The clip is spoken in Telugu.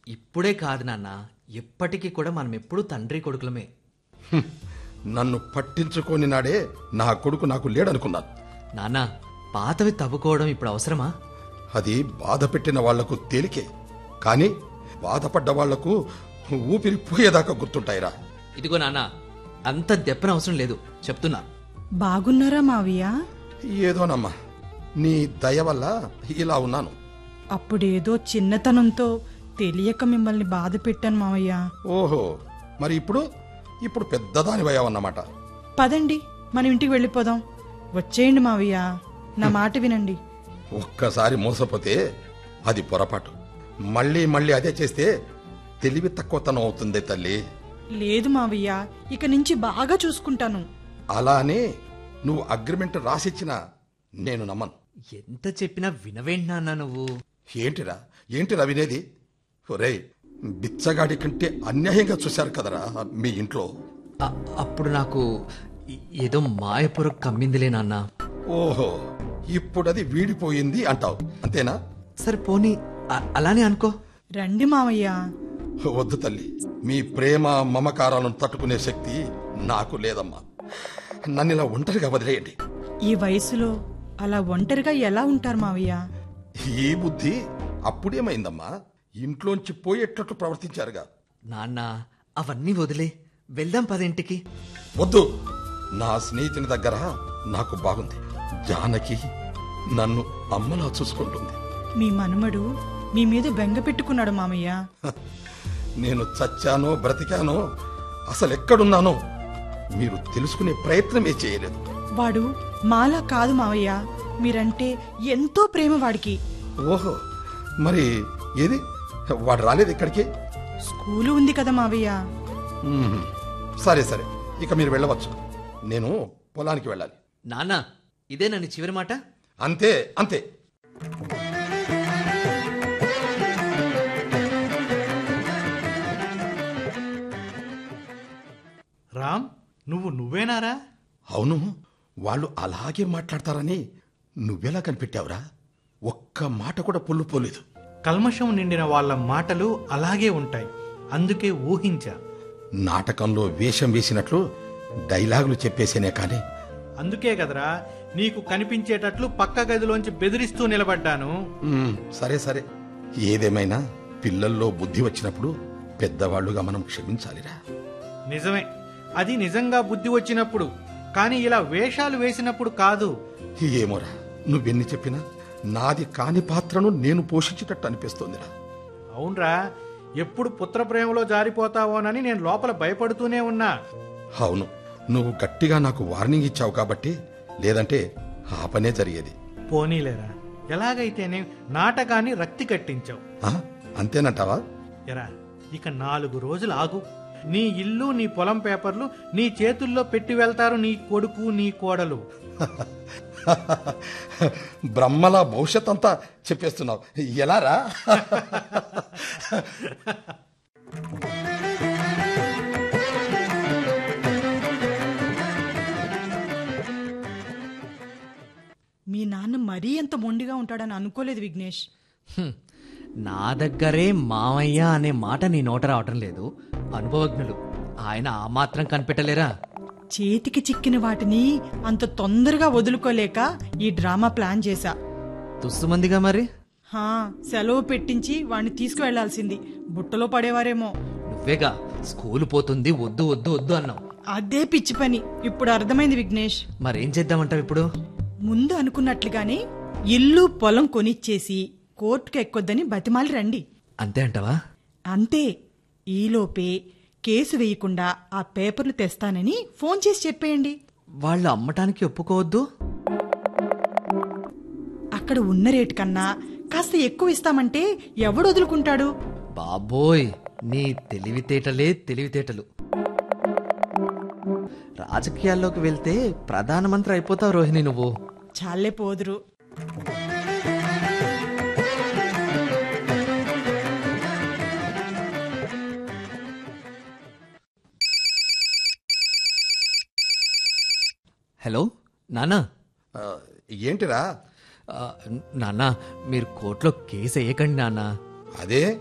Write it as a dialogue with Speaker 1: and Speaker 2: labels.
Speaker 1: ఇప్పుడే కాదు నాన్న ఎప్పటికీ కూడా మనం ఎప్పుడూ తండ్రి కొడుకులమే
Speaker 2: హ్మ్. నన్ను పట్టించుకోని నాడే నా కొడుకు నాకు లేడనుకున్నాను
Speaker 1: నాన్న పాతవి తవ్వుకోవడం ఇప్పుడు అవసరమా
Speaker 2: అది బాధ పెట్టిన వాళ్లకు తేలికే కానీ బాధపడ్డ వాళ్లకు ఊపిరి పోయేదాకా గుర్తుంటాయిరా
Speaker 1: ఇదిగో నాన్న అంత దెప్పన అవసరం లేదు చెప్తున్నా
Speaker 3: బాగున్నారా మావయ్య
Speaker 2: ఏదోనమ్మా నీ దయ వల్ల ఇలా ఉన్నాను
Speaker 3: అప్పుడేదో చిన్నతనంతో తెలియక మిమ్మల్ని బాధ పెట్టాను మావయ్య
Speaker 2: ఓహో మరి ఇప్పుడు ఇప్పుడు పెద్దదానివయ్యావన్నమాట
Speaker 3: పదండి మనం ఇంటికి వెళ్ళిపోదాం వచ్చేయండి మావయ్య నా మాట వినండి
Speaker 2: ఒక్కసారి మోసపోతే అది పొరపాటు మళ్ళీ మళ్ళీ అదే చేస్తే తెలివి తక్కువతనం అవుతుంది తల్లి
Speaker 3: లేదు మావయ్య ఇక నుంచి బాగా చూసుకుంటాను
Speaker 2: అలా అని నువ్వు అగ్రిమెంట్ రాసిచ్చినా నేను నమ్మను
Speaker 1: ఎంత చెప్పినా వినవేంటి నాన్న నువ్వు
Speaker 2: ఏంటిరా ఏంటిరా వినేది ఒరేయ్ బిచ్చగాడి కంటే అన్యాయంగా చూశారు కదరా మీ ఇంట్లో
Speaker 1: అ- అప్పుడు నాకు ఈ- ఏదో మాయపుర కమ్మిందిలే నాన్న
Speaker 2: ఓహో ఇప్పుడది వీడిపోయింది అంటావు అంతేనా
Speaker 1: సరే పోనీ అ- అలానే అనుకో
Speaker 3: రండి మావయ్య
Speaker 2: వద్దు తల్లి మీ ప్రేమ మమకారాలను తట్టుకునే శక్తి నాకు లేదమ్మా నన్ను ఇలా ఒంటరిగా వదిలేయండి
Speaker 3: ఈ వయసులో అలా ఒంటరిగా ఎలా ఉంటారు మావయ్య
Speaker 2: ఈ బుద్ధి అప్పుడేమైందమ్మా ఇంట్లోంచి పోయేటట్టు ప్రవర్తించారుగా
Speaker 1: నాన్న అవన్నీ వదిలే వెళ్దాం పదింటికి
Speaker 2: వద్దు నా స్నేహితుని దగ్గర నాకు బాగుంది జానకి నన్ను అమ్మలా చూసుకుంటుంది
Speaker 3: మీ మనుమడు మీ మీద బెంగ పెట్టుకున్నాడు మామయ్య
Speaker 2: నేను చచ్చానో బ్రతికానో అసలు ఎక్కడున్నానో మీరు తెలుసుకునే ప్రయత్నమే చేయలేదు
Speaker 3: వాడు మాలా కాదు మావయ్య మీరంటే ఎంతో ప్రేమ వాడికి
Speaker 2: ఓహో మరి ఏది వాడు రాలేదు ఇక్కడికి
Speaker 3: స్కూలు ఉంది కదా మావయ్య
Speaker 2: మ్మ్. సరే సరే ఇక మీరు వెళ్ళవచ్చు నేను పొలానికి వెళ్ళాలి
Speaker 1: నాన్న ఇదే నన్ను చివరి మాట
Speaker 2: అంతే అంతే
Speaker 4: రామ్ నువ్వు నువ్వేనారా
Speaker 2: అవును వాళ్ళు అలాగే మాట్లాడతారని నువ్వెలా కనిపెట్టావురా ఒక్క మాట కూడా పొల్లు పోలేదు
Speaker 4: కల్మషం నిండిన వాళ్ళ మాటలు అలాగే ఉంటాయి అందుకే ఊహించా
Speaker 2: నాటకంలో వేషం వేసినట్లు డైలాగులు చెప్పేసేనే కానీ
Speaker 4: అందుకే కదరా నీకు కనిపించేటట్లు పక్క గదిలోంచి బెదిరిస్తూ నిలబడ్డాను
Speaker 2: మ్మ్, సరే సరే ఏదేమైనా పిల్లల్లో బుద్ధి వచ్చినప్పుడు పెద్దవాళ్లుగా మనం క్షమించాలిరా
Speaker 4: నిజమే అది నిజంగా బుద్ధి వచ్చినప్పుడు కానీ ఇలా వేషాలు వేసినప్పుడు కాదు
Speaker 2: ఏమోరా నువ్వెన్ని చెప్పినా నాది కాని పాత్రను నేను పోషించేటట్టు అనిపిస్తోందిరా
Speaker 4: అవునరా ఎప్పుడు పుత్రప్రేమలో జారిపోతావోనని నేను లోపల భయపడుతూనే ఉన్నా
Speaker 2: అవును నువ్వు గట్టిగా నాకు వార్నింగ్ ఇచ్చావు కాబట్టి లేదంటే ఆ పనే జరిగేది
Speaker 4: పోనీలేరా ఎలాగైతేనే నాటకాన్ని రక్తి కట్టించావు
Speaker 2: ఆ? అంతేనంటావా
Speaker 4: ఎరా ఇక నాలుగు రోజులు ఆగు నీ ఇల్లు నీ పొలం పేపర్లు నీ చేతుల్లో పెట్టి వెళ్తారు నీ కొడుకు నీ కోడలు
Speaker 2: బ్రహ్మల భవిష్యత్ అంతా చెప్పేస్తున్నావు ఎలారా
Speaker 3: మీ నాన్న మరీ ఎంత మొండిగా ఉంటాడని అనుకోలేదు విఘ్నేష్
Speaker 1: హ్మ్. నా దగ్గరే మామయ్య అనే మాట నీ నోట రావటం లేదు అనుభవజ్ఞులు ఆయన ఆ మాత్రం కనిపెట్టలేరా
Speaker 3: చేతికి చిక్కిన వాటిని అంత తొందరగా వదులుకోలేక ఈ డ్రామా ప్లాన్ చేశా
Speaker 1: తుస్సుమందిగా మరి
Speaker 3: హా సెలవు పెట్టించి వాణ్ణి తీసుకువెళ్లాల్సింది బుట్టలో పడేవారేమో
Speaker 1: నువ్వేగా స్కూలు పోతుంది వద్దు వద్దు వద్దు అన్నావు
Speaker 3: అదే పిచ్చి పని ఇప్పుడు అర్థమైంది విఘ్నేష్
Speaker 1: మరేం చేద్దామంటావు ఇప్పుడు
Speaker 3: ముందు అనుకున్నట్లుగానే ఇల్లు పొలం కొనిచ్చేసి కోర్టుకు ఎక్కొద్దని బతిమాలి రండి
Speaker 1: అంతే అంటావా
Speaker 3: అంతే ఈలోపే కేసు వేయకుండా ఆ పేపర్లు తెస్తానని ఫోన్ చేసి చెప్పేయండి
Speaker 1: వాళ్ళు అమ్మటానికి ఒప్పుకోవద్దు
Speaker 3: అక్కడ ఉన్న రేటు కన్నా కాస్త ఎక్కువ ఇస్తామంటే ఎవడు వదులుకుంటాడు
Speaker 1: బాబోయ్ నీ తెలివితేటలే తెలివితేటలు రాజకీయాల్లోకి వెళ్తే ప్రధానమంత్రి అయిపోతావు రోహిణి నువ్వు
Speaker 3: చాలే పోదురు
Speaker 1: హలో నానా
Speaker 2: ఆ, ఏంటిరా
Speaker 1: నాన్న మీరు కోర్టులో కేసు వేయకండి నాన్న
Speaker 2: అదే